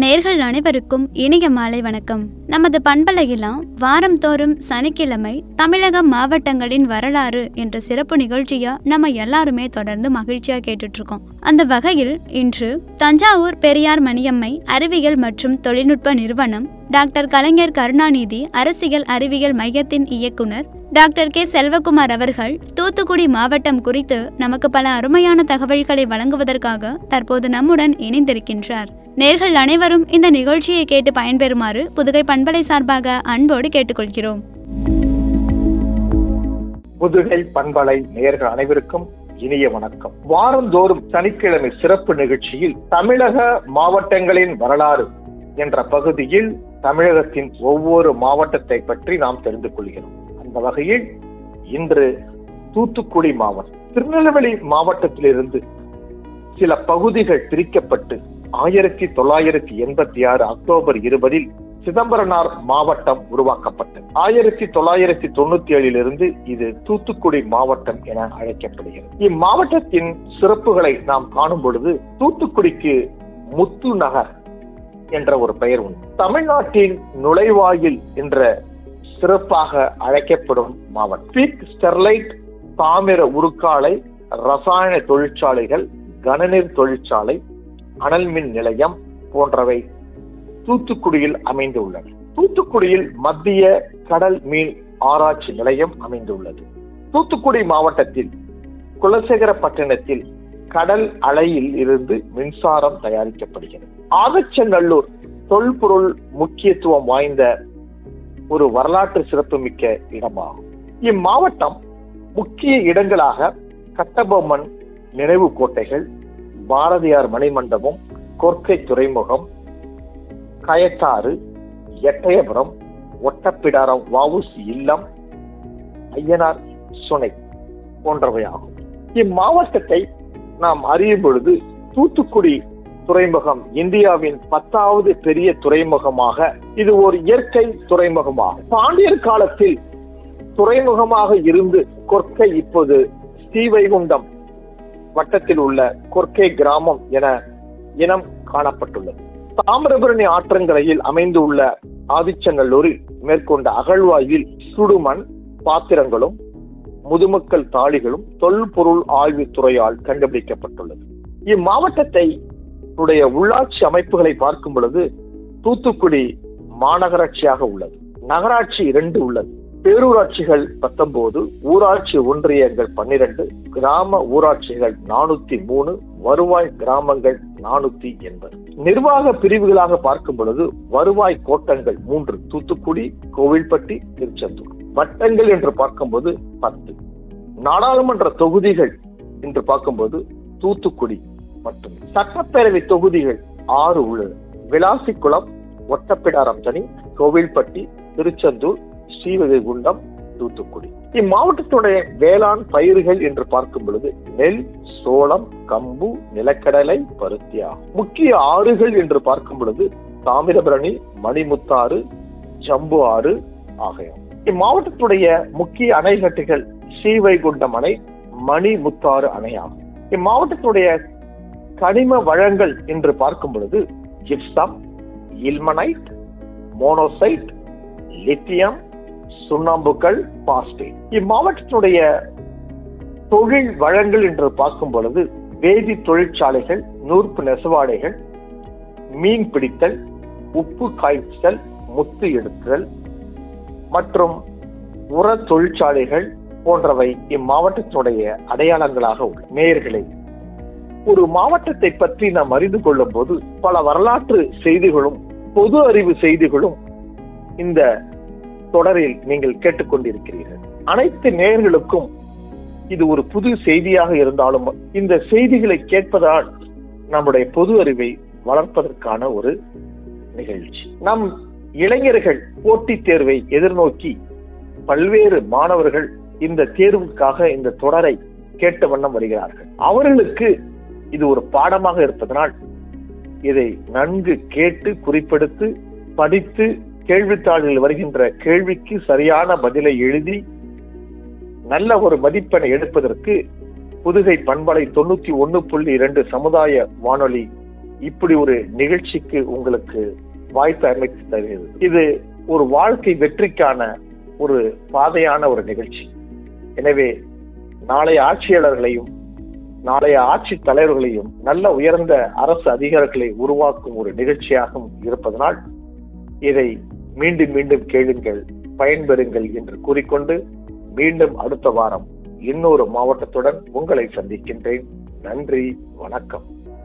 நேர்கள் அனைவருக்கும் இனிய மாலை வணக்கம் நமது பண்பலையிலாம் வாரந்தோறும் சனிக்கிழமை தமிழக மாவட்டங்களின் வரலாறு என்ற சிறப்பு நிகழ்ச்சியா நம்ம எல்லாருமே தொடர்ந்து மகிழ்ச்சியா கேட்டுட்டு இருக்கோம் அந்த வகையில் இன்று தஞ்சாவூர் பெரியார் மணியம்மை அறிவியல் மற்றும் தொழில்நுட்ப நிறுவனம் டாக்டர் கலைஞர் கருணாநிதி அரசியல் அறிவியல் மையத்தின் இயக்குனர் டாக்டர் கே செல்வகுமார் அவர்கள் தூத்துக்குடி மாவட்டம் குறித்து நமக்கு பல அருமையான தகவல்களை வழங்குவதற்காக தற்போது நம்முடன் இணைந்திருக்கின்றார் நேர்கள் அனைவரும் இந்த நிகழ்ச்சியை கேட்டு பயன்பெறுமாறு புதுகை பண்பலை சார்பாக அன்போடு கேட்டுக்கொள்கிறோம் புதுகை பண்பலை நேயர்கள் அனைவருக்கும் இனிய வணக்கம் வாரந்தோறும் சனிக்கிழமை சிறப்பு நிகழ்ச்சியில் தமிழக மாவட்டங்களின் வரலாறு என்ற பகுதியில் தமிழகத்தின் ஒவ்வொரு மாவட்டத்தை பற்றி நாம் தெரிந்து கொள்கிறோம் அந்த வகையில் இன்று தூத்துக்குடி மாவட்டம் திருநெல்வேலி மாவட்டத்திலிருந்து சில பகுதிகள் பிரிக்கப்பட்டு ஆயிரத்தி தொள்ளாயிரத்தி எண்பத்தி ஆறு அக்டோபர் இருபதில் சிதம்பரனார் மாவட்டம் உருவாக்கப்பட்டது ஆயிரத்தி தொள்ளாயிரத்தி தொண்ணூத்தி ஏழிலிருந்து இது தூத்துக்குடி மாவட்டம் என அழைக்கப்படுகிறது இம்மாவட்டத்தின் சிறப்புகளை நாம் காணும் பொழுது தூத்துக்குடிக்கு முத்து நகர் என்ற ஒரு பெயர் உண்டு தமிழ்நாட்டின் நுழைவாயில் என்ற சிறப்பாக அழைக்கப்படும் மாவட்டம் பீக் ஸ்டெர்லைட் தாமிர உருக்காலை ரசாயன தொழிற்சாலைகள் கனநீர் தொழிற்சாலை அனல் மின் நிலையம் போன்றவை தூத்துக்குடியில் அமைந்துள்ளன தூத்துக்குடியில் மத்திய கடல் மீன் ஆராய்ச்சி நிலையம் அமைந்துள்ளது தூத்துக்குடி மாவட்டத்தில் குலசேகரப்பட்டினத்தில் கடல் அலையில் இருந்து மின்சாரம் தயாரிக்கப்படுகிறது ஆதச்சநல்லூர் தொல்பொருள் முக்கியத்துவம் வாய்ந்த ஒரு வரலாற்று சிறப்புமிக்க இடமாகும் இம்மாவட்டம் முக்கிய இடங்களாக கட்டபொம்மன் நினைவு கோட்டைகள் பாரதியார் மணிமண்டபம் கொர்க்கை துறைமுகம் கயத்தாறு எட்டயபுரம் ஒட்டப்பிடாரம் வவுசி இல்லம் ஐயனார் சுனை போன்றவை ஆகும் இம்மாவட்டத்தை நாம் அறியும் பொழுது தூத்துக்குடி துறைமுகம் இந்தியாவின் பத்தாவது பெரிய துறைமுகமாக இது ஒரு இயற்கை துறைமுகமாகும் பாண்டியர் காலத்தில் துறைமுகமாக இருந்து கொர்க்கை இப்போது ஸ்ரீவைகுண்டம் வட்டத்தில் உள்ள கொர்க்கை கிராமம் என இனம் காணப்பட்டுள்ளது தாமிரபரணி ஆற்றங்கரையில் அமைந்துள்ள ஆதிச்சநல்லூரில் மேற்கொண்ட அகழ்வாய்வில் சுடுமண் பாத்திரங்களும் முதுமக்கள் தாளிகளும் தொல்பொருள் ஆய்வு துறையால் கண்டுபிடிக்கப்பட்டுள்ளது இம்மாவட்டத்தை உடைய உள்ளாட்சி அமைப்புகளை பார்க்கும் பொழுது தூத்துக்குடி மாநகராட்சியாக உள்ளது நகராட்சி இரண்டு உள்ளது பேரூராட்சிகள் பத்தொன்பது ஊராட்சி ஒன்றியங்கள் பன்னிரண்டு கிராம ஊராட்சிகள் நானூத்தி மூணு வருவாய் கிராமங்கள் நானூத்தி எண்பது நிர்வாக பிரிவுகளாக பார்க்கும் பொழுது வருவாய் கோட்டங்கள் மூன்று தூத்துக்குடி கோவில்பட்டி திருச்செந்தூர் வட்டங்கள் என்று பார்க்கும்போது பத்து நாடாளுமன்ற தொகுதிகள் என்று பார்க்கும்போது தூத்துக்குடி மற்றும் சட்டப்பேரவை தொகுதிகள் ஆறு உள்ளது விளாசிக்குளம் ஒட்டப்பிடாரம் தனி கோவில்பட்டி திருச்செந்தூர் ஸ்ரீவிகுண்டம் தூத்துக்குடி இம்மாவட்டத்துடைய வேளாண் பயிர்கள் என்று பார்க்கும் பொழுது நெல் சோளம் கம்பு நிலக்கடலை பருத்தி ஆகும் முக்கிய ஆறுகள் என்று பார்க்கும் பொழுது தாமிரபரணி மணிமுத்தாறு ஜம்பு ஆறு ஆகியம் இம்மாவட்டத்துடைய முக்கிய அணைகட்டுகள் ஸ்ரீவைகுண்டம் அணை மணிமுத்தாறு அணை ஆகும் இம்மாவட்டத்துடைய கனிம வளங்கள் என்று பார்க்கும் பொழுது ஜிப்சம் இல்மனைட் மோனோசைட் லித்தியம் சுண்ணாம்புக்கள் பாஸ்பேட் இம்மாவட்டத்தினுடைய தொழில் வளங்கள் என்று பார்க்கும் பொழுது வேதி தொழிற்சாலைகள் நூற்பு நெசவாடைகள் மீன் பிடித்தல் உப்பு காய்ச்சல் முத்து எடுத்தல் மற்றும் உர தொழிற்சாலைகள் போன்றவை இம்மாவட்டத்தினுடைய அடையாளங்களாக உள்ள நேயர்களை ஒரு மாவட்டத்தை பற்றி நாம் அறிந்து கொள்ளும் போது பல வரலாற்று செய்திகளும் பொது அறிவு செய்திகளும் இந்த தொடரில் நீங்கள் கேட்டுக்கொண்டிருக்கிறீர்கள் அனைத்து நேயர்களுக்கும் இது ஒரு புது செய்தியாக இருந்தாலும் இந்த செய்திகளை கேட்பதால் நம்முடைய பொது அறிவை வளர்ப்பதற்கான ஒரு நிகழ்ச்சி நம் இளைஞர்கள் போட்டித் தேர்வை எதிர்நோக்கி பல்வேறு மாணவர்கள் இந்த தேர்வுக்காக இந்த தொடரை கேட்ட வண்ணம் வருகிறார்கள் அவர்களுக்கு இது ஒரு பாடமாக இருப்பதனால் இதை நன்கு கேட்டு குறிப்பெடுத்து படித்து கேள்வித்தாளில் வருகின்ற கேள்விக்கு சரியான பதிலை எழுதி நல்ல ஒரு மதிப்பெண்ணை எடுப்பதற்கு புதுகை பண்பலை தொண்ணூத்தி ஒன்னு புள்ளி இரண்டு சமுதாய வானொலி இப்படி ஒரு நிகழ்ச்சிக்கு உங்களுக்கு வாய்ப்பு அமைத்து தருகிறது இது ஒரு வாழ்க்கை வெற்றிக்கான ஒரு பாதையான ஒரு நிகழ்ச்சி எனவே நாளைய ஆட்சியாளர்களையும் நாளைய ஆட்சி தலைவர்களையும் நல்ல உயர்ந்த அரசு அதிகாரிகளை உருவாக்கும் ஒரு நிகழ்ச்சியாகவும் இருப்பதனால் இதை மீண்டும் மீண்டும் கேளுங்கள் பயன்பெறுங்கள் என்று கூறிக்கொண்டு மீண்டும் அடுத்த வாரம் இன்னொரு மாவட்டத்துடன் உங்களை சந்திக்கின்றேன் நன்றி வணக்கம்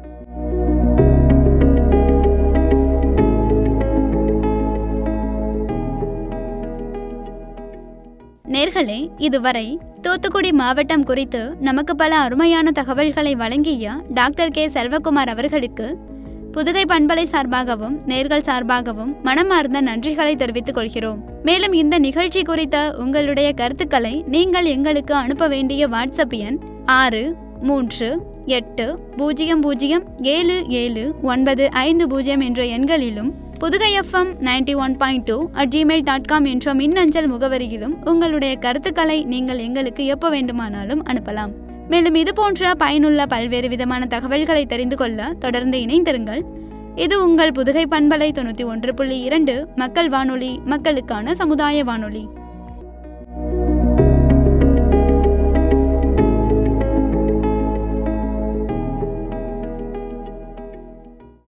நேர்களே இதுவரை தூத்துக்குடி மாவட்டம் குறித்து நமக்கு பல அருமையான தகவல்களை வழங்கிய டாக்டர் கே செல்வகுமார் அவர்களுக்கு புதுகை பண்பலை சார்பாகவும் நேர்கள் சார்பாகவும் மனமார்ந்த நன்றிகளை தெரிவித்துக் கொள்கிறோம் மேலும் இந்த நிகழ்ச்சி குறித்த உங்களுடைய கருத்துக்களை நீங்கள் எங்களுக்கு அனுப்ப வேண்டிய வாட்ஸ்அப் எண் ஆறு மூன்று எட்டு பூஜ்ஜியம் பூஜ்ஜியம் ஏழு ஏழு ஒன்பது ஐந்து பூஜ்ஜியம் என்ற எண்களிலும் Pudugai FM ninety one point two at Gmail dot com என்ற மின்னஞ்சல் முகவரியிலும் உங்களுடைய கருத்துக்களை நீங்கள் எங்களுக்கு எப்போ வேண்டுமானாலும் அனுப்பலாம் மேலும் இது போன்ற பயனுள்ள பல்வேறு விதமான தகவல்களை தெரிந்து கொள்ள தொடர்ந்து இணைந்திருங்கள் இது உங்கள் புதுகை பண்பலை தொண்ணூற்றி ஒன்று புள்ளி இரண்டு மக்கள் வானொலி மக்களுக்கான சமுதாய வானொலி